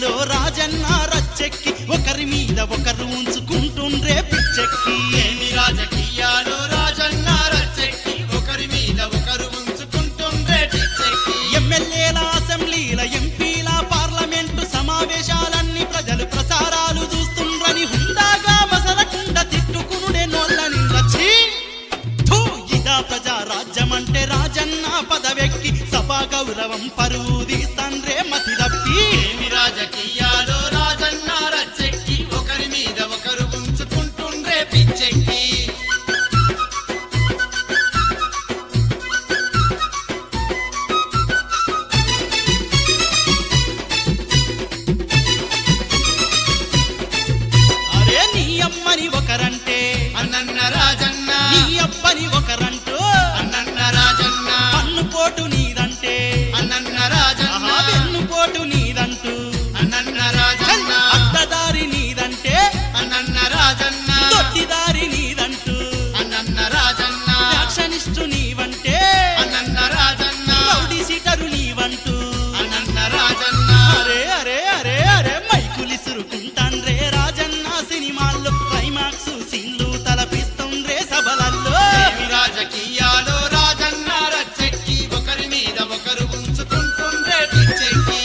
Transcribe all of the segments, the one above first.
కియాలో రాజన్న రచ్చెక్కి ఒకరి మీద ఒకరు ఉంచుకుంటుండ్రే పిచ్చెక్కి ఏమి రాజకీయాలు రాజన్న రచ్చెక్కి ఒకరి మీద ఒకరు ఉంచుకుంటుండే పిచ్చెక్కి ఎమ్మెల్యేల అసెంబ్లీల ఎంపీల పార్లమెంటు సమావేశాలన్నీ ప్రజలు ప్రసారాలు చూస్తుండ్రని హుందాగా మసలకుండా తిట్టుకునుడే నోళ్ళని రచి థూ, ఇదా ప్రజా రాజ్యమంటే రాజన్న పదవెక్కి సభా గౌరవం పరువు తీస్తాండ్రే మతి తప్పి ఏమి రాజకీయాలు రాజన్న రచ్చెక్కి ఒకరి మీద ఒకరు ఉంచుకుంటుండే పిచ్చెక్కి అరే నీ అమ్మని ఒకరంటే అన్నన్న రాజన్న నీ అబ్బని ఒకరంటూ అన్నన్న రాజన్న పన్ను పోటు నీదంటే అన్నన్న రాజన్న ఆహా, వెన్ను పోటు నీదంటూ అన్నన్న రాజన్న అడ్డదారి నీదంటే అన్నన్న రాజన్న దొడ్డిదారి నీదంటూ అన్నన్న రాజన్న ఫ్యాక్షనిస్టు నీవంటే అన్నన్న రాజన్న రౌడీ సీటరు నీవంటూ అన్నన్న రాజన్న అరే అరే అరే అరే మైకులిసురుకుంటాన్రే రాజన్న సినిమాల్లో క్లైమాక్స్ సీన్లు తలపిస్తుండ్రే సభలల్లో ఏమి రాజకీయాలు రాజన్న రచ్చెక్కి ఒకరి మీద ఒకరు ఉంచుకుంటుండే పిచ్చెక్కి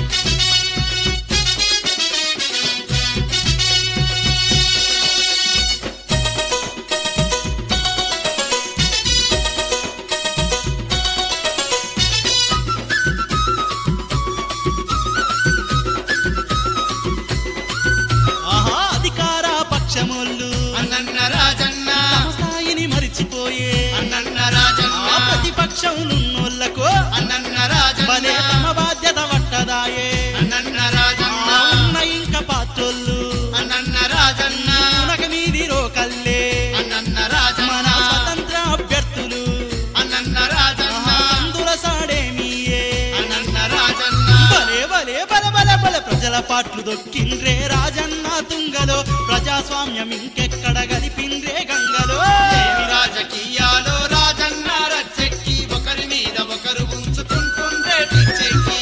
ఆహా అధికార పక్షమోళ్ళు అన్నన్న రాజన్న తమ స్థాయిని మరిచిపోయే అన్నన్న ఆ రాజన్న ప్రతిపక్షం నున్నోళ్లకు అన్నన్న భలే రాజన్న తమ బాధ్యత పట్టదాయే అన్నన్న ఆ రాజన్న ఉన్న ఇంకా పాత్రోళ్ళు అన్నన్న రాజన్న ఉనక మీది రోకల్లే అన్నన్న మన రాజన్న స్వతంత్ర అభ్యర్థులు అన్నన్న రాజన్న ఆహా, సందుల సాడేమియే అన్నన్న రాజన్న భలే భలే బల బల బల ప్రజల పాట్లు దొక్కిండ్రే రాజన్న తుంగలో ప్రజాస్వామ్యం ఇంకెక్కడ గలిపిండ్రే గంగలో ఏమి రాజకీయాలు రాజన్న రచ్చెక్కి ఒకరి మీద ఒకరు ఉంచుకుంటుండే పిచ్చెక్కి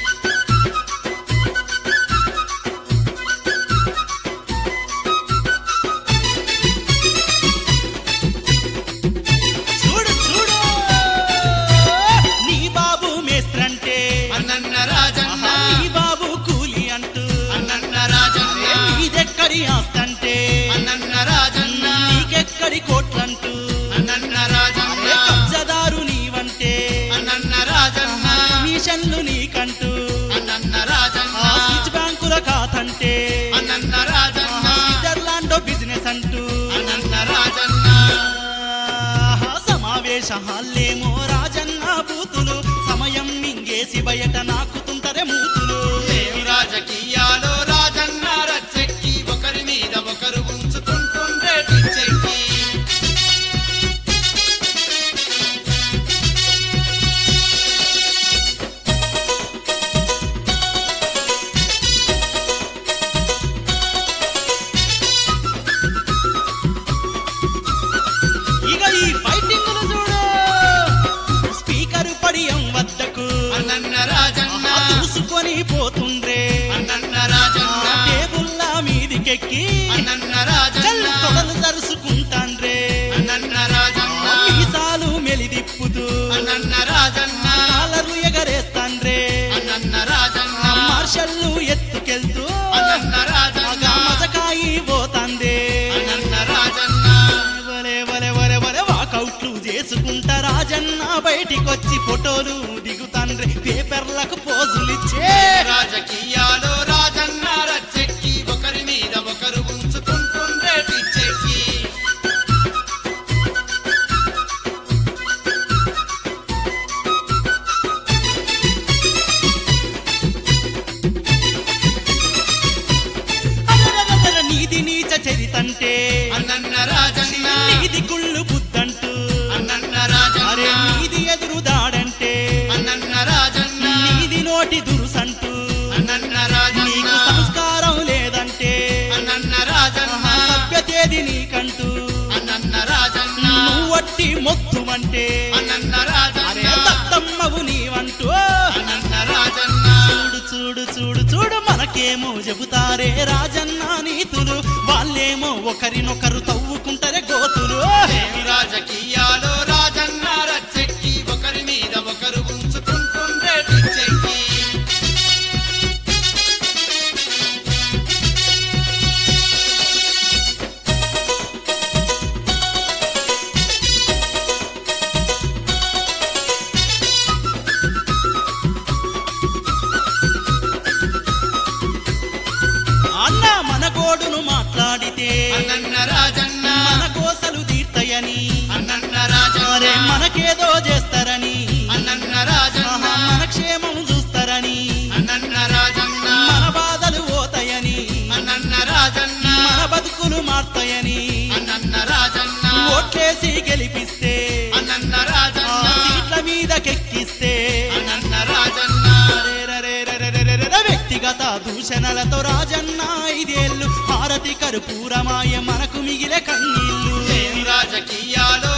చూడు చూడు నీ బాబు మేస్త్రంటే అన్నన్న రాజన్న ఆహా, నీ బాబు కూలి అంటూ అన్నన్న రాజన్న నీదెక్కడి ఆస్తంటే అన్నన్న రాజన్న నీకెక్కడి కోట్లంటూ అన్నన్న రాజన్న అరే కబ్జదారు నీవంటే అన్నన్న రాజన్న కమిషన్లు నీకంటూ అన్నన్న ఆ రాజన్న స్విచ్ బ్యాంకుల ఖాతంటే అన్నన్న రాజన్న స్విట్జర్లాండ్ బిజినెస్ అంటూ అన్నన్న రాజన్న ఆహా, సమావేశ హాల్లేమో రాజన్న బూతులు సమయం మింగేసి బయట నాకుతుంటరే మూతులు ఏమి రాజకీయాలు రాజన్న రచ్చెక్కి ఒకరి మీద ఒకరు ఉంచుకుంటుండే పిచ్చెక్కి ఇక ఈ ఫైటింగ్ చూడు స్పీకర్ పడియం వద్దకు అన్నన్న రాజన్న ఆహా, దూసుకొని పోతుండ్రే అన్నన్న ఆ రాజన్న టేబుల్ల మీదికెక్కి అన్నన్న చల్ రాజన్న తొడలు తరుసుకుంటాండ్రే అన్నన్న రాజన్న ఆ మీసాలు మెలిదిప్పుతూ అన్నన్న రాజన్న కాలరు ఎగరేస్తాండ్రే అన్నన్న రాజన్న ఆ మార్షల్లు ఎత్తుకెళ్తూ అన్నన్న రాజన్న ఆగా మజకాయి పోతాందే అన్నన్న రాజన్న వలే వలే వలే వలే వాకౌట్లు చేసుకుంటా రాజన్న బయటికొచ్చి ఫోటోలు దిగుతాండ్రే పేపర్లకు పోజులిచ్చే రాజకీయాలు రాజన్న రచ్చెక్కి ఒకరి మీద ఒకరు ఉంచుకుంటుండే పిచ్చెక్కి అరరరరర నీది నీచ చరితంటే అన్నన్న రాజన్న నీది కుళ్ళు బుద్ధంటూ అన్నన్న అరే రాజన్న నీది ఎదురు దాడంటే అన్నన్న రాజన్న నీది నోటి దురుసంటూ అన్నన్న రాజన్న నీకు సంస్కారం లేదంటే అన్నన్న రాజన్న సభ్యతేది నీకంటూ అన్నన్న రాజన్న నువ్వు వట్టి మొత్తుమంటే అన్నన్న అరే రాజన్న దత్తమ్మవు నీవంటూ అన్నన్న రాజన్న చూడు చూడు చూడు చూడు మనకే వాళ్ళేమో చెబుతారే రాజన్న నీతులు వాళ్ళేమో ఒకరినొకరు తవ్వుకుంటారే గోతులు ఏమి రాజకీయాలో రాజన్న రచ్చెక్కి ఒకరి మీద ఒకరు ఉంచుకుంటుండ్రే పిచ్చెక్కి అన్న మన గోడును మాట్లాడితే అన్నన్న రాజన్న మన కోసలు తీర్తయని అన్నన్న అరే రాజన్న మనకేదో చేస్తారని అన్నన్న రాజన్న ఆహా, మన క్షేమం చూస్తారని అన్నన్న రాజన్న మన బాధలు పోతాయని అన్నన్న రాజన్న మన బతుకులు మారుతాయని అన్నన్న రాజన్న ఓట్లేసి గెలిపిస్తే అన్నన్న ఆ రాజన్న సీట్ల మీద కెక్కిస్తే అన్నన్న రాజన్న అరెరెరెరెరెరెరెరె వ్యక్తిగత దూషణలతో రాజన్న ఐదేళ్ళు హారతి కర్పూరమాయ మనకు మిగిలే కన్నీళ్ళు ఏమి రాజకీయాలో